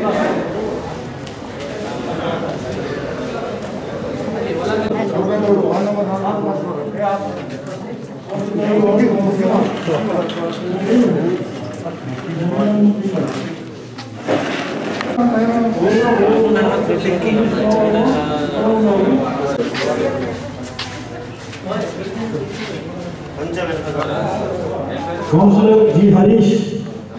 Councillor G. Harish.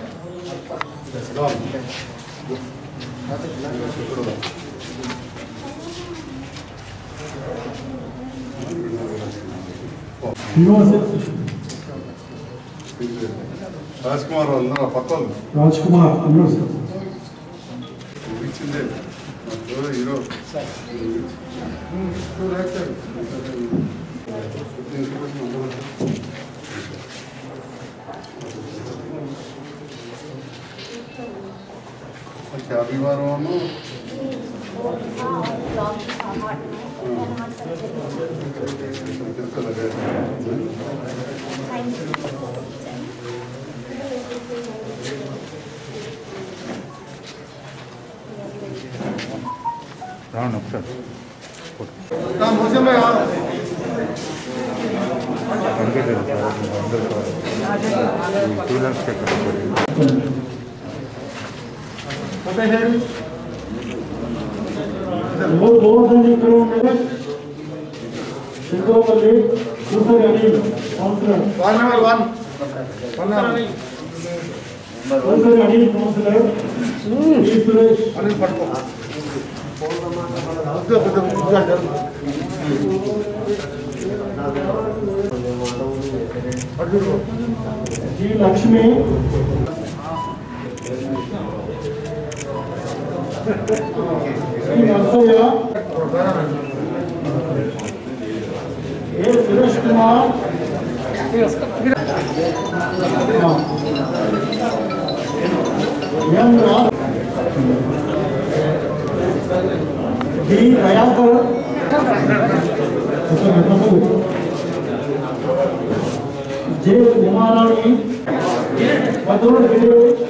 University. Raj Kumar అందరూ పక్క వాళ్ళు Raj Kumar, University. ఇచ్చిందే నాకు హీరో అభిమానం రాండి ఒకసారి కనిపించలేదు సార్ అందరూ సార్ ఈ టూ ల్యాక్స్ ఎక్కడ More more than you throw minutes. Shindopalli, Super Ani, Councillor. One number one Super Ani, Councillor. E. Suresh. అని పట్టుకో G. Lakshmi. G. Narsaya. A. Suresh Kumar. M. Raj. D. Dayakar. J. Umarani. Madhur Giri.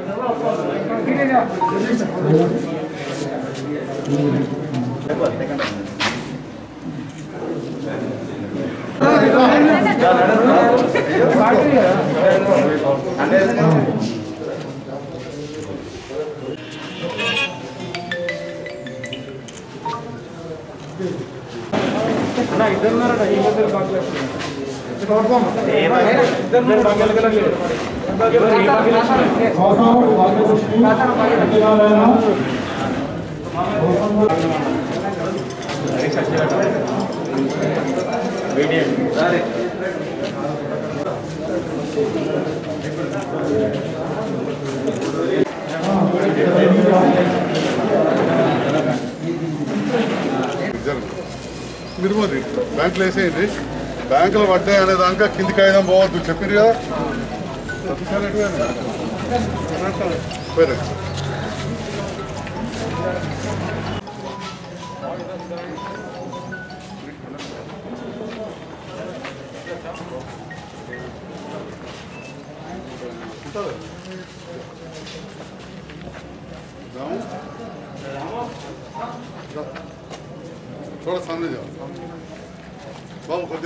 Gautam Bhagyalakshmi. Vidyalaya. మీరు మరి బ్యాంకులో వేసేయండి బ్యాంకులో పడ్డాయి అనే దాకా కింది కాగితం పోవద్దు చెప్పారు కదా ఒకసారి ఎటు పోయినా? పోయిరా. రాము? थोड़ा सामने जाओ बाबू खुद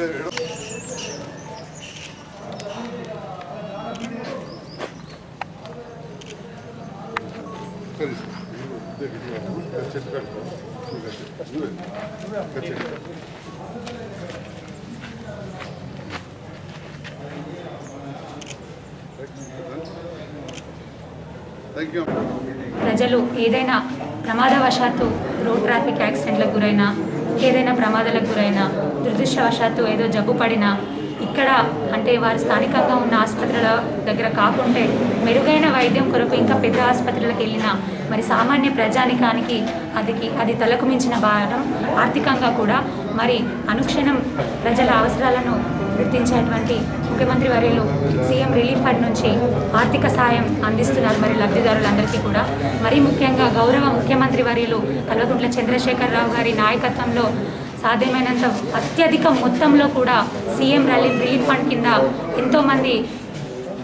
థ్యాంక్ యూ ప్రజలు ఏదైనా ప్రమాదవశాత్తు రోడ్ ట్రాఫిక్ యాక్సిడెంట్లకు గురైనా ఏదైనా ప్రమాదాలకు గురైనా దురదృష్టవశాత్తు ఏదో జబ్బు పడినా ఇక్కడ అంటే వారు స్థానికంగా ఉన్న ఆసుపత్రుల దగ్గర కాకుంటే మెరుగైన వైద్యం కొరకు ఇంకా పెద్ద ఆసుపత్రులకు వెళ్ళినా మరి సామాన్య ప్రజానికానికి అది అది తలకు మించిన భారం ఆర్థికంగా కూడా మరి అనుక్షణం ప్రజల అవసరాలను గుర్తించేటువంటి ముఖ్యమంత్రి వర్యులు సీఎం రిలీఫ్ ఫండ్ నుంచి ఆర్థిక సాయం అందిస్తున్నారు మరి లబ్ధిదారులందరికీ కూడా మరీ ముఖ్యంగా గౌరవ ముఖ్యమంత్రి వర్యులు కల్వకుంట్ల చంద్రశేఖరరావు గారి నాయకత్వంలో సాధ్యమైనంత అత్యధిక మొత్తంలో కూడా సీఎం రిలీఫ్ రిలీఫ్ ఫండ్ కింద ఎంతోమంది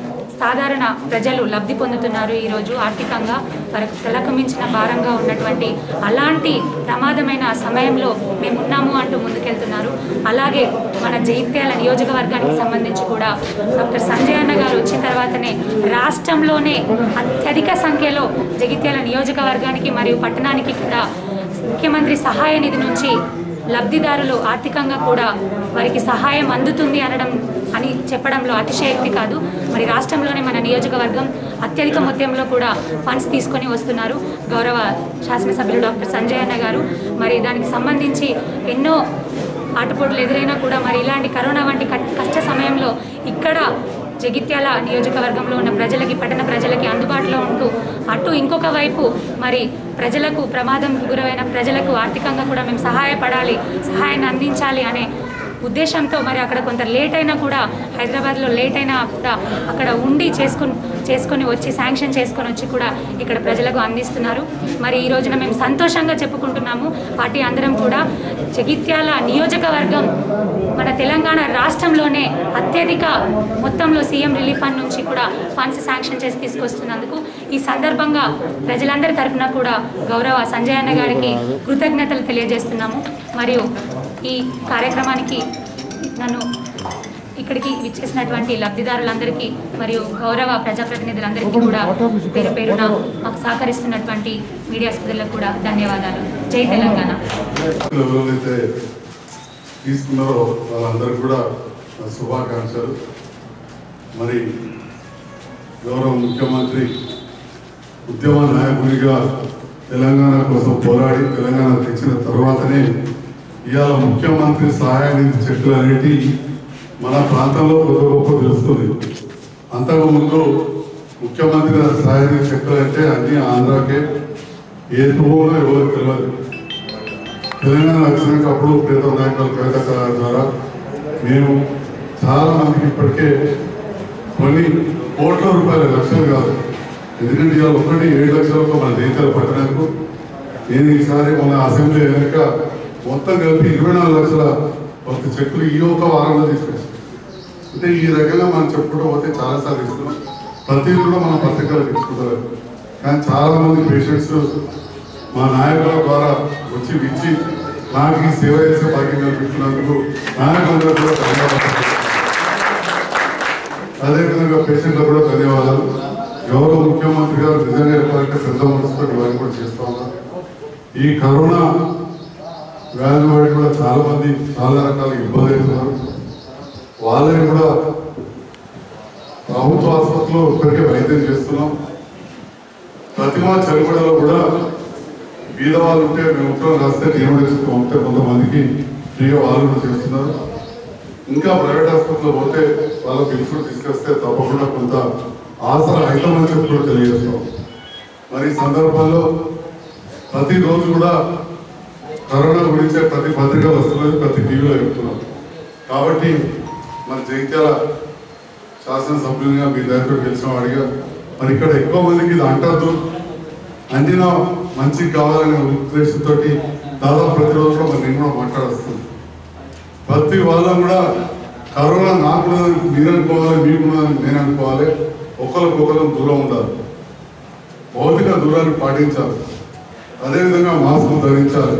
సాధారణ ప్రజలు లబ్ధి పొందుతున్నారు ఈరోజు ఆర్థికంగా వారికి తలకు మించిన భారంగా ఉన్నటువంటి అలాంటి ప్రమాదమైన సమయంలో మేము ఉన్నాము అంటూ ముందుకెళ్తున్నారు అలాగే మన జైత్యాల నియోజకవర్గానికి సంబంధించి కూడా డాక్టర్ సంజయ్ అన్న గారు వచ్చిన తర్వాతనే రాష్ట్రంలోనే అత్యధిక సంఖ్యలో జగిత్యాల నియోజకవర్గానికి మరియు పట్టణానికి కూడా ముఖ్యమంత్రి సహాయ నిధి నుంచి లబ్ధిదారులు ఆర్థికంగా కూడా వారికి సహాయం అందుతుంది అనడం అని చెప్పడంలో అతిశయోక్తి కాదు మరి రాష్ట్రంలోనే మన నియోజకవర్గం అత్యధిక మొత్తంలో కూడా ఫండ్స్ తీసుకొని వస్తున్నారు గౌరవ శాసనసభ్యులు డాక్టర్ సంజయ్ అన్న గారు మరి దానికి సంబంధించి ఎన్నో ఆటుపోట్లు ఎదురైనా కూడా మరి ఇలాంటి కరోనా వంటి కట్- కష్ట సమయంలో ఇక్కడ జగిత్యాల నియోజకవర్గంలో ఉన్న ప్రజలకి పట్టణ ప్రజలకి అందుబాటులో ఉంటూ అటు ఇంకొక వైపు మరి ప్రజలకు ప్రమాదం గురైన ప్రజలకు ఆర్థికంగా కూడా మేము సహాయపడాలి సహాయాన్ని అందించాలి అనే ఉద్దేశంతో మరి అక్కడ కొంత లేట్ అయినా కూడా హైదరాబాద్లో లేట్ అయినా కూడా అక్కడ ఉండి చేసుకుని చేసుకొని వచ్చి శాంక్షన్ చేసుకొని వచ్చి కూడా ఇక్కడ ప్రజలకు అందిస్తున్నారు మరి ఈ రోజున మేము సంతోషంగా చెప్పుకుంటున్నాము పార్టీ అందరం కూడా జగిత్యాల నియోజకవర్గం మన తెలంగాణ రాష్ట్రంలోనే అత్యధిక మొత్తంలో సీఎం రిలీఫ్ ఫండ్ నుంచి కూడా ఫండ్స్ శాంక్షన్ చేసి తీసుకొస్తున్నందుకు ఈ సందర్భంగా ప్రజలందరి తరఫున కూడా గౌరవ సంజయ్ అన్న గారికి కృతజ్ఞతలు తెలియజేస్తున్నాము మరియు ఈ కార్యక్రమానికి నన్ను ఇక్కడికి విచ్చేసినటువంటి లబ్ధిదారులందరికీ మరియు గౌరవ ప్రజాప్రతినిధులందరికీ కూడా పేరు పేరున మాకు సహకరిస్తున్నటువంటి మీడియా సోదరులకు కూడా ధన్యవాదాలు జై తెలంగాణ ఎవరైతే తీసుకున్నారో వాళ్ళందరికీ కూడా నా శుభాకాంక్షలు మరి గౌరవ ముఖ్యమంత్రి ఉద్యమ నాయకుడిగా తెలంగాణ కోసం పోరాడి తెలంగాణ తెచ్చిన తర్వాతనే ఇవాళ ముఖ్యమంత్రి సహాయ నిధి చెక్కులు అనేటి మన ప్రాంతంలో కొద్ది గొప్ప తెలుస్తుంది అంతకుముందు ముఖ్యమంత్రి సహాయ నిధి చెక్కులు అంటే అన్ని ఆంధ్రాకే ఏ తువ్వలో ఎవరు తెలియదు తెలంగాణ వచ్చినాక అప్పుడు ప్రీత నాయకుల కవిత కళ ద్వారా మేము చాలా మందికి ఇప్పటికే కొన్ని కోట్ల రూపాయల లక్షలు కాదు ఎందుకంటే ఇవాళ ఒకటి ఏడు లక్షలకు మన దేశాలు పట్టడానికి నేను ఈసారి మన అసెంబ్లీ వెనక మొత్తం కలిపి ఇరవై నాలుగు లక్షల ఒక చెక్కులు ఈ ఒక్క వారంలో తీసుకొచ్చాం అంటే ఈ రకంగా మనం చెప్పుకుంటూ పోతే చాలాసార్లు ఇస్తున్నాం ప్రతిదీ కూడా మనం పత్రికలు తెచ్చుకుంటారు కానీ చాలా మంది పేషెంట్స్ మా నాయకుల ద్వారా వచ్చి ఇచ్చి నాకు ఈ సేవ చేసే భాగ్యం కల్పిస్తున్నందుకు నాయకులందరూ కూడా ధన్యవాదాలు అదేవిధంగా పేషెంట్లకు కూడా ధన్యవాదాలు గౌరవ ముఖ్యమంత్రి గారు నిజంగా చెప్పాలంటే పెద్ద మనసుతో ఇవన్నీ కూడా చేస్తూ ఉన్నారు ఈ కరోనా వ్యాధి వాడి కూడా చాలా మంది చాలా రకాల ఇబ్బంది అవుతున్నారు వాళ్ళని కూడా ప్రభుత్వ ఆసుపత్రిలో ఇప్పటికే వైద్యం చేస్తున్నాం ప్రతిమా చలిపడలో కూడా బీద వాళ్ళు ఉంటే మేము ఉత్తరం రాస్తే నేను చేసుకుని పంపితే కొంతమందికి ఫ్రీగా వాళ్ళు కూడా చేస్తున్నారు ఇంకా ప్రైవేట్ హాస్పిటల్లో పోతే వాళ్ళ బిల్స్ కూడా తీసుకొస్తే తప్పకుండా కొంత ఆసరా అవుతామని చెప్పి కూడా తెలియజేస్తాం మరి ఈ సందర్భంలో ప్రతిరోజు కూడా కరోనా గురించే ప్రతి పత్రిక వస్తున్నది ప్రతి టీవీలో చెప్తున్నాం కాబట్టి మన జగిత్యాల శాసనసభ్యునిగా మీ దగ్గర గెలిచిన వాడిగా మరి ఇక్కడ ఎక్కువ మందికి ఇది అంటద్దు అందిన మంచికి కావాలనే ఉద్దేశంతో దాదాపు ప్రతిరోజు కూడా మరి నేను కూడా మాట్లాడొస్తుంది ప్రతి వాళ్ళం కూడా కరోనా నాకు ఉన్నదని మీరు అనుకోవాలి మీకు ఉన్నదని నేను అనుకోవాలి ఒకరికొకరు దూరం ఉండాలి భౌతిక దూరాన్ని పాటించాలి అదేవిధంగా మాస్క్ ధరించాలి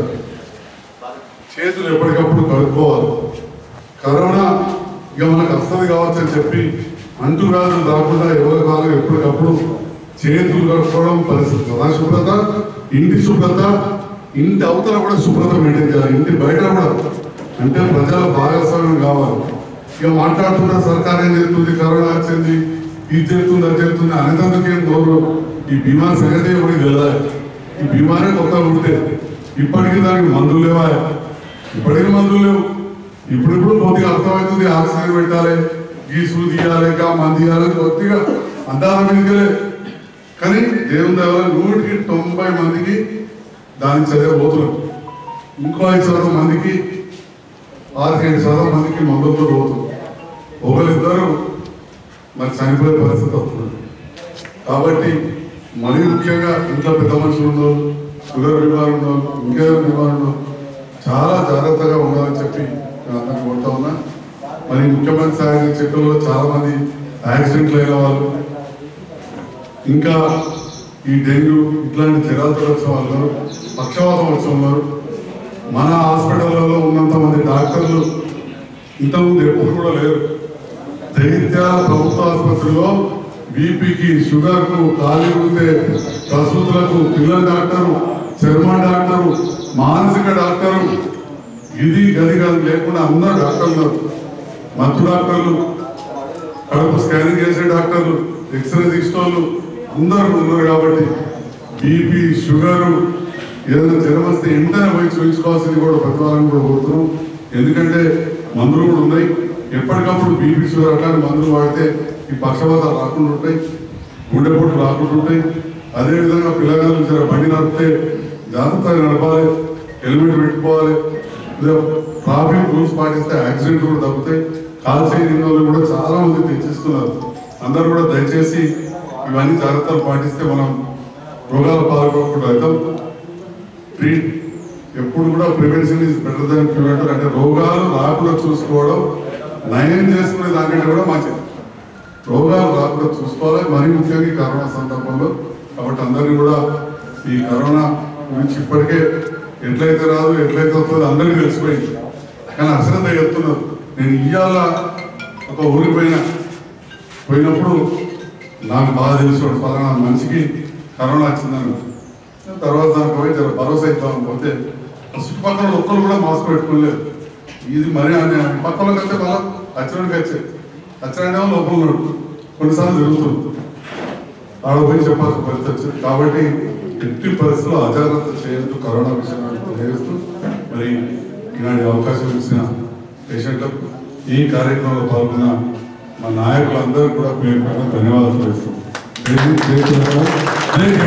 చేతులు ఎప్పటికప్పుడు కడుక్కోవాలి కరోనా ఇక మనకు వస్తుంది కావచ్చు అని చెప్పి అంటు వ్యాధులు రాకుండా ఎవరి కాలం ఎప్పటికప్పుడు చేతులు కడుక్కోవడం పరిస్థితి ప్రధాన శుభ్రత ఇంటి శుభ్రత ఇంటి అవతల కూడా శుభ్రత మెయింటైన్ చేయాలి ఇంటి బయట కూడా అంటే ప్రజల భాగస్వామ్యం కావాలి ఇక మాట్లాడుతున్న సర్కార్ ఏం చేస్తుంది కరోనా వచ్చింది ఇది చేస్తుంది అది చేస్తుంది అనేందుకు ఏం నోరు ఈ బీమా సంగతి ఎవరికి తెలియాలి ఈ బీమానే కొత్త ఉంటే ఇప్పటికీ దానికి మందులు లేవా ఇప్పటికీ మందులు లేవు ఇప్పుడు ఇప్పుడు కొద్దిగా అర్థమవుతుంది ఆక్సిజన్ పెట్టాలి గీసులు తీయాలి ఇంకా మంది తీయాలి కొద్దిగా అందాల మీదకే కానీ దేవుని దేవాల నూటికి తొంభై మందికి దాని చదివబోతున్నాం ఇంకో ఐదు శాతం మందికి ఆరు శాతం మందికి మందులతో పోతుంది ఒకరిద్దరు మరి చనిపోయే పరిస్థితి వస్తుంది కాబట్టి మరీ ముఖ్యంగా ఇంట్లో పెద్ద మనుషులు ఉన్నారు షుగర్ బీమారు ఉన్నారు ఇంకేదో బీమారు ఉన్నారు చాలా జాగ్రత్తగా ఉండాలని చెప్పి నేను అందరికీ కొడతా ఉన్నా మరి ముఖ్యమంత్రి సాయం చెక్కుల్లో చాలా మంది యాక్సిడెంట్లు అయిన వాళ్ళు ఇంకా ఈ డెంగ్యూ ఇట్లాంటి జ్వరాలతో వచ్చిన వాళ్ళు పక్షవాతం వచ్చిన వాళ్ళు మన హాస్పిటల్లో ఉన్నంత మంది డాక్టర్లు ఇంతకుముందు ఎప్పుడు కూడా లేరు జగిత్యాల ప్రభుత్వ ఆసుపత్రిలో బీపీకి షుగర్కు ఖాళీ ఉంటే ప్రసూతులకు పిల్లల డాక్టరు చర్మ డాక్టరు మానసిక డాక్టరు ఇది గది కాదు లేకుండా అందరు డాక్టర్లు ఉన్నారు. మత్తు డాక్టర్లు కడుపు స్కానింగ్ చేసే డాక్టర్లు ఎక్స్రే తీసుకోళ్ళు అందరూ ఉన్నారు కాబట్టి బీపీ షుగరు ఏదైనా జ్వరం వస్తే వెంటనే పోయి చూపించుకోవాల్సింది కూడా ప్రతి వారం కూడా కోరుతున్నాం ఎందుకంటే మందులు కూడా ఉన్నాయి ఎప్పటికప్పుడు బీపీ షుగర్ అట్లాంటి మందులు వాడితే ఈ పక్షవాతాలు రాకుండా ఉంటాయి గుండెపోటు రాకుండా ఉంటాయి అదేవిధంగా పిల్లగాళ్ళు జర బండి నడిపితే జాగ్రత్తగా నడపాలి హెల్మెట్ పెట్టుకోవాలి లేదా ట్రాఫిక్ రూల్స్ పాటిస్తే యాక్సిడెంట్ కూడా తగ్గుతాయి కాల్ చేయని వాళ్ళు కూడా చాలా మంది తెచ్చిస్తున్నారు అందరూ కూడా దయచేసి ఇవన్నీ జాగ్రత్తలు పాటిస్తే మనం రోగాల పాల్గొకుండా అవుతాం ట్రీట్ ఎప్పుడు కూడా prevention is better than cure అంటే రోగాలు రాకుండా చూసుకోవడం నయం చేసుకునే దానికంటే కూడా మంచిది రోగాలు రాకుండా చూసుకోవాలి మరీ ముఖ్యంగా ఈ కరోనా సందర్భంలో కాబట్టి అందరినీ కూడా ఈ కరోనా గురించి ఇప్పటికే ఎట్లయితే రాదు ఎట్లయితే వస్తుందో అందరికీ తెలిసిపోయింది కానీ అశ్రద్ధ చెప్తున్నారు నేను ఇవాళ ఒక ఊరికి పోయినా పోయినప్పుడు నాకు బాగా తెలుసు పలానా మనిషికి కరోనా వచ్చిందని తర్వాత దానికి పోయి జర భరోసా ఇద్దాం పోతే చుట్టుపక్కల ఒక్కరు కూడా మాస్క్ పెట్టుకోలేదు ఇది మరీ అని పక్కన కంటే మళ్ళా అచ్చడానికి వచ్చే అచ్చడానికి లోపల ఉన్నాడు కొన్నిసార్లు జరుగుతుంది ఆడ పోయి చెప్పాల్సిన పరిస్థితి వచ్చింది కాబట్టి ఎట్టి పరిస్థితుల్లో అజాగ్రత్త చేయొద్దు కరోనా విషయంలో తెలియజేస్తూ మరి ఈనాటి అవకాశం ఇచ్చిన పేషెంట్లకు ఈ కార్యక్రమంలో పాల్గొన్న మా నాయకులందరూ కూడా పేరు పేరున ధన్యవాదాలు తెలుస్తున్నాం